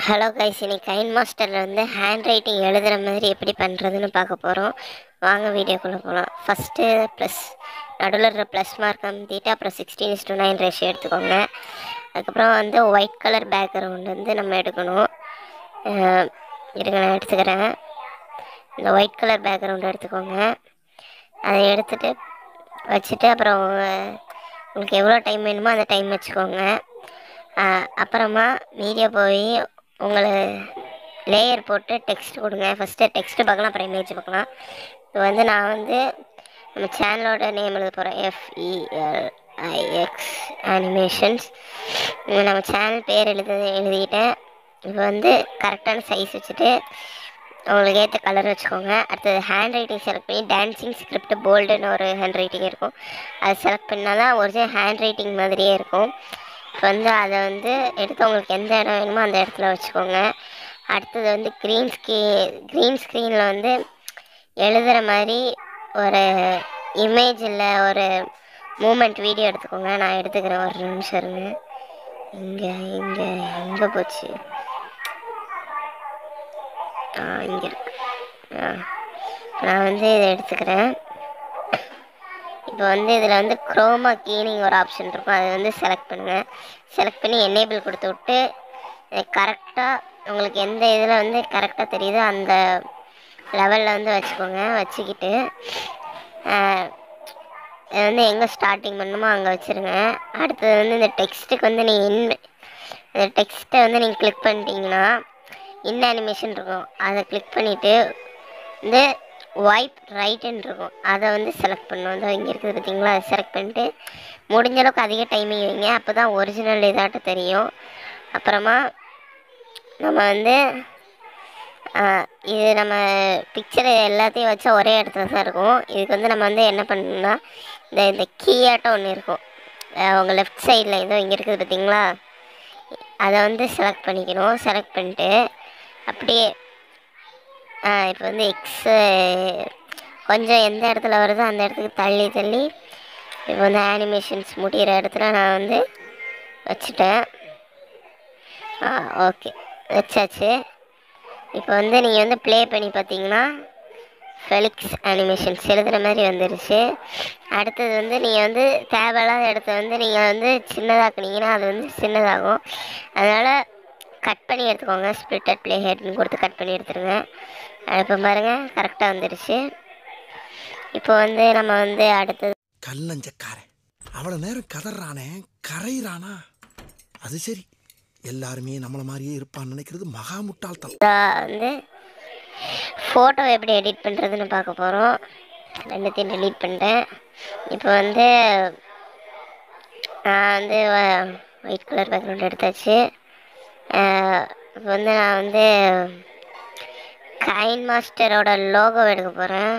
Hello guys இன்னைக்கு கைன் மாஸ்டரில் வந்து hand writing எழுதுகிற மாதிரி எப்படி பண்ணுறதுன்னு பார்க்க போகிறோம் வாங்க வீடியோக்குள்ளே போகலாம் ஃபஸ்ட்டு ப்ளஸ் நடுவில் இருக்கிற ப்ளஸ் மார்க் அமுத்திட்டு அப்புறம் sixteen is to nine ratio எடுத்துக்கோங்க அதுக்கப்புறம் வந்து ஒயிட் கலர் பேக்ரவுண்ட் வந்து நம்ம எடுக்கணும் அஹ் இருங்க நான் எடுத்துக்கிறேன் இந்த ஒயிட் கலர் பேக்ரவுண்ட் எடுத்துக்கோங்க அதை எடுத்துட்டு வச்சுட்டு அப்புறம் உங்க- உங்களுக்கு எவ்வளோ டைம் வேணுமோ அந்த டைம் வச்சுக்கோங்க ஆஹ் அப்புறமா மீடியா போய் உங்களை லேயர் போட்டு டெக்ஸ்ட் கொடுங்க ஃபஸ்ட்டு டெக்ஸ்ட் பார்க்கலாம் அப்புறம் இமேஜ் பார்க்கலாம் இப்போ வந்து நான் வந்து நம்ம சேனலோட நேம் எழுத போகிறேன் எஃப்இஎல்ஐஎக்ஸ் அனிமேஷன்ஸ் நம்ம சேனல் பேர் எழுத எழுதிக்கிட்டேன் இப்போ வந்து கரெக்டான சைஸ் வச்சுட்டு உங்களுக்கு ஏற்ற கலர் வச்சுக்கோங்க அடுத்தது ஹேண்ட் ரைட்டிங் செலக்ட் பண்ணி டான்சிங் ஸ்கிரிப்ட் போல்டுன்னு ஒரு ஹேண்ட் ரைட்டிங் இருக்கும் அது செலக்ட் பண்ணால் தான் ஒரிஜினல் ஹேண்ட் ரைட்டிங் மாதிரியே இருக்கும் இப்போ வந்து அதை வந்து எடுத்து உங்களுக்கு எந்த இடம் வேணுமோ அந்த இடத்துல வச்சுக்கோங்க அடுத்தது வந்து க்ரீன் ஸ்க்ரீ க்ரீன் ஸ்க்ரீனில் வந்து எழுதுகிற மாதிரி ஒரு இமேஜ் இல்லை ஒரு மூமெண்ட் வீடியோ எடுத்துக்கோங்க நான் எடுத்துக்கிறேன் ஒரு நிமிஷம் இருங்க இங்கே இங்கே எங்கே போச்சு ஆ இங்கே இருக்கு ஆ நான் வந்து இதை எடுத்துக்கிறேன் இப்போ வந்து இதில் வந்து குரோமா கீனிங் ஒரு ஆப்ஷன் இருக்கும் அதை வந்து செலக்ட் பண்ணுங்கள் செலக்ட் பண்ணி எனேபிள் கொடுத்து விட்டு கரெக்டாக உங்களுக்கு எந்த இதில் வந்து கரெக்டாக தெரியுதோ அந்த லெவலில் வந்து வச்சுக்கோங்க வச்சுக்கிட்டு ஆஹ், இது வந்து எங்கே ஸ்டார்டிங் பண்ணணுமோ அங்கே வச்சுருங்க அடுத்தது வந்து இந்த டெக்ஸ்ட்டுக்கு வந்து நீங்கள் இன் இந்த டெக்ஸ்ட்டை வந்து நீங்கள் கிளிக் பண்ணிட்டீங்கன்னா இன் அனிமேஷன் இருக்கும் அதை கிளிக் பண்ணிவிட்டு வந்து ஒயிட் ரைட்டுன்னு இருக்கும் அதை வந்து செலக்ட் பண்ணணும் இதோ இங்கே இருக்குது பார்த்தீங்களா அதை செலக்ட் பண்ணிட்டு முடிஞ்ச அளவுக்கு அதிக டைமிங் வைங்க அப்போ தான் ஒரிஜினல் இதாட்ட தெரியும் அப்புறமா நம்ம வந்து ஆஹ், இது நம்ம பிக்சர் எல்லாத்தையும் வச்சா ஒரே இடத்துல தான் இருக்கும் இதுக்கு வந்து நம்ம வந்து என்ன பண்ணணும்னா இந்த இந்த கீயாட்டம் ஒன்று இருக்கும் ஆஹ், உங்கள் லெஃப்ட் சைடில் ஏதோ இங்கே இருக்குது பார்த்தீங்களா அதை வந்து செலக்ட் பண்ணிக்கணும் செலக்ட் பண்ணிட்டு அப்படியே இப்போ வந்து எக்ஸு கொஞ்சம் எந்த இடத்துல வருதோ அந்த இடத்துக்கு தள்ளி தள்ளி இப்போ வந்து அனிமேஷன்ஸ் முடிகிற இடத்துல நான் வந்து வச்சுட்டேன் ஆ ஓகே வச்சாச்சு இப்போ வந்து நீங்கள் வந்து ப்ளே பண்ணி பார்த்தீங்கன்னா ஃபெலிக்ஸ் அனிமேஷன்ஸ் எழுதுகிற மாதிரி வந்துருச்சு அடுத்தது வந்து நீங்கள் வந்து தேவையில்லாத இடத்த வந்து நீங்கள் வந்து சின்னதாக்குனீங்கன்னா அது வந்து சின்னதாகும் அதனால் கட் பண்ணி எடுத்துக்கோங்க ஸ்ப்ளிட்டட் ப்ளே ஹெட்னு கொடுத்து கட் பண்ணி எடுத்துருங்க இப்போ பாருங்கள் கரெக்டாக வந்துருச்சு இப்போ வந்து நம்ம வந்து அடுத்தது கல்லஞ்சக்காரன் அவ்வளவு நேரம் கதறானே கரையிறானா அது சரி எல்லாருமே நம்மள மாதிரியே இருப்பான்னு நினைக்கிறது மகா முட்டாள்தனம் வந்து ஃபோட்டோ எப்படி எடிட் பண்ணுறதுன்னு பார்க்க போகிறோம் ரெண்டுத்தையும் delete பண்ணிட்டேன் இப்போ வந்து நான் வந்து ஒயிட் கலர் பேக்ரவுண்ட் எடுத்தாச்சு அஹ் இப்போ வந்து நான் வந்து கைன் மாஸ்டரோட லோகோ எடுக்க போகிறேன்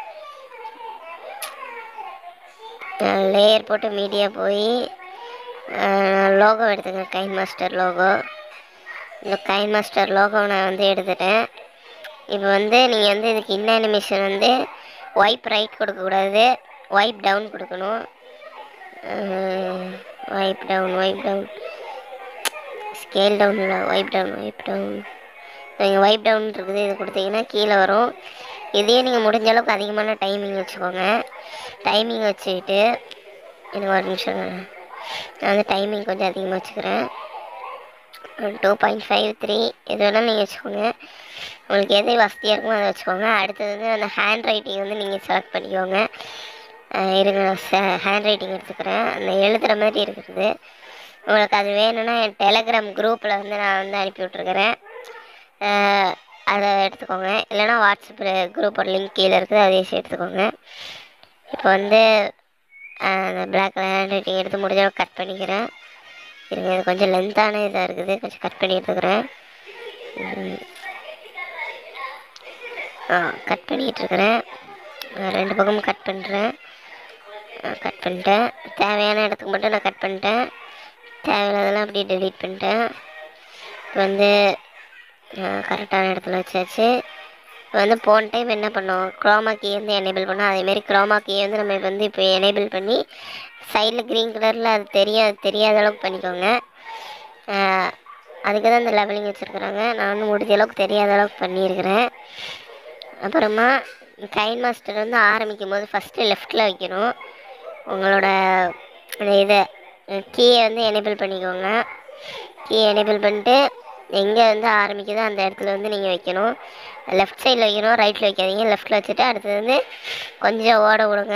லேயர் போட்டு மீடியா போய் லோகோ எடுத்துக்கிறேன் கைன் மாஸ்டர் லோகோ இந்த கைன் மாஸ்டர் லோகோ நான் வந்து எடுத்துட்டேன் இப்போ வந்து நீங்கள் வந்து இதுக்கு இன்ன அனிமேஷன் வந்து ஒய்ப் ரைட் கொடுக்கக்கூடாது ஒய்ப் டவுன் கொடுக்கணும் wipe down wipe down scale down இல்லை ஒய்ப் டவுன் ஒய்ப் டவுன் நீங்கள் ஒய்ப் டவுன் இருக்குது இது கொடுத்தீங்கன்னா கீழே வரும் இதையே நீங்கள் முடிஞ்ச அளவுக்கு அதிகமான டைமிங் வச்சுக்கோங்க டைமிங் வச்சுக்கிட்டு எனக்கு ஒரு நிமிஷம் நான் வந்து டைமிங் கொஞ்சம் அதிகமாக வச்சுக்கிறேன் டூ பாயிண்ட் ஃபைவ் த்ரீ எது வேணாலும் நீங்கள் வச்சுக்கோங்க உங்களுக்கு எது வசதியாக இருக்குமோ அதை வச்சுக்கோங்க அடுத்தது வந்து அந்த ஹேண்ட் ரைட்டிங் வந்து நீங்கள் செலக்ட் பண்ணிக்கோங்க அஹ் இருங்க ஹேண்ட் ரைட்டிங் எடுத்துக்கிறேன் அந்த எழுதுகிற மாதிரி இருக்கிறது உங்களுக்கு அது வேணும்னா என் டெலகிராம் குரூப்பில் வந்து நான் வந்து அனுப்பி விட்ருக்கிறேன் அஹ் அதை எடுத்துக்கோங்க இல்லைன்னா வாட்ஸ்அப் குரூப்போட லிங்க் கீழே இருக்குது அதையும் எடுத்துக்கோங்க இப்போ வந்து அஹ் அந்த பிளாக் கலர் ஹேண்ட் ரைட்டிங் எடுத்து முடிஞ்ச அளவுக்கு கட் பண்ணிக்கிறேன் இருங்க இது கொஞ்சம் லென்த்தான இதாக இருக்குது கொஞ்சம் கட் பண்ணி எடுத்துக்கிறேன் ம். ஆ கட் பண்ணிகிட்டு இருக்கிறேன் ரெண்டு பக்கமும் கட் பண்ணுறேன் கட் பண்ணிட்டேன் தேவையான இடத்துக்கு மட்டும் நான் கட் பண்ணிட்டேன் தேவையில்லாதெல்லாம் அப்படியே delete பண்ணிட்டேன் இப்போ வந்து கரெக்டான இடத்துல வச்சாச்சு இப்போ வந்து போன டைம் என்ன பண்ணோம் குரோமா கீ வந்து எனேபிள் பண்ணோம் அதேமாரி குரோமா கீ வந்து நம்ம இப்போ வந்து இப்போ எனேபிள் பண்ணி சைடில் க்ரீன் கலரில் அது தெரியாது தெரியாத அளவுக்கு பண்ணிக்கோங்க அதுக்கு தான் இந்த லெவலிங் வச்சுருக்குறாங்க நானும் முடிஞ்ச அளவுக்கு தெரியாத அளவுக்கு பண்ணியிருக்கிறேன் அப்புறமா கைன் மாஸ்டர் வந்து ஆரம்பிக்கும் போது ஃபஸ்ட்டு லெஃப்டில் வைக்கணும் உங்களோட அந்த இதை கீயை வந்து எனேபிள் பண்ணிக்கோங்க கீ எனேபிள் பண்ணிட்டு எங்கே வந்து ஆரம்பிக்குதோ அந்த இடத்துல வந்து நீங்கள் வைக்கணும் லெஃப்ட் சைடில் வைக்கணும் ரைட்டில் வைக்காதீங்க லெஃப்ட்டில் வச்சுட்டு அடுத்தது வந்து கொஞ்சம் ஓட விடுங்க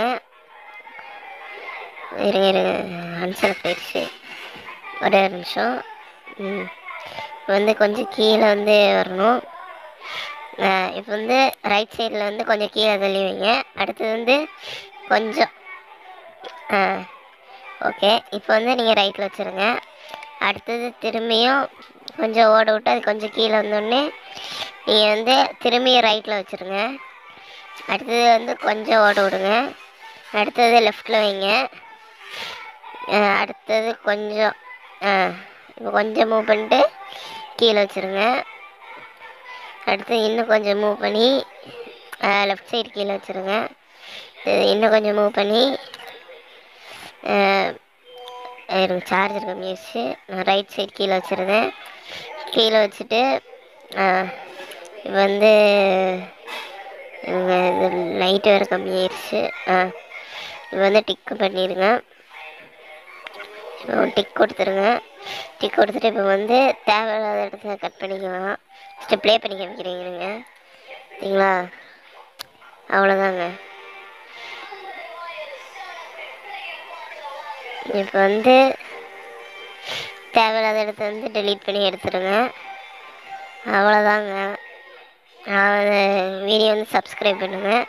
இருங்க இருங்க அன்செலக்ட் ஆயிடுச்சு ஒரே ஒரு நிமிஷம் ம் இப்போ வந்து கொஞ்சம் கீழே வந்து வரணும் இப்போ வந்து ரைட் சைடில் வந்து கொஞ்சம் கீழே தள்ளி வைங்க அடுத்தது வந்து கொஞ்சம் ஆ ஓகே இப்போ வந்து நீங்கள் ரைட்டில் வச்சுருங்க அடுத்தது திரும்பியும் கொஞ்சம் ஓட விட்டு அது கொஞ்சம் கீழே வந்தோடனே நீங்கள் வந்து திரும்பியும் ரைட்டில் வச்சுருங்க அடுத்தது வந்து கொஞ்சம் ஓட விடுங்க அடுத்தது லெஃப்டில் வைங்க அஹ் அடுத்தது கொஞ்சம் ஆ இப்போ கொஞ்சம் மூவ் பண்ணிட்டு கீழே வச்சுருங்க அடுத்து இன்னும் கொஞ்சம் மூவ் பண்ணி லெஃப்ட் சைடு கீழே வச்சுருங்க இது இன்னும் கொஞ்சம் மூவ் பண்ணி அஹ் எனக்கு சார்ஜர் கம்மியாச்சு நான் ரைட் சைடு கீழே வச்சுருந்தேன் கீழே வச்சுட்டு இப்போ வந்து இவங்க இது லைட்டு வேறு கம்மியாயிருச்சு ஆ இப்போ வந்து டிக்கு பண்ணிடுங்க இப்போ டிக் கொடுத்துருங்க டிக் கொடுத்துட்டு இப்போ வந்து தேவையில்லாத இடத்துல கட் பண்ணிக்கலாம் ஃபஸ்ட்டு ப்ளே பண்ணி காமிக்கிறீங்க சரிங்களா அவ்வளோதாங்க இப்போ வந்து தேவையில்லாத இடத்த வந்து delete பண்ணி எடுத்துருங்க அவ்வளோதாங்க வீடியோ வந்து சப்ஸ்கிரைப் பண்ணுங்கள்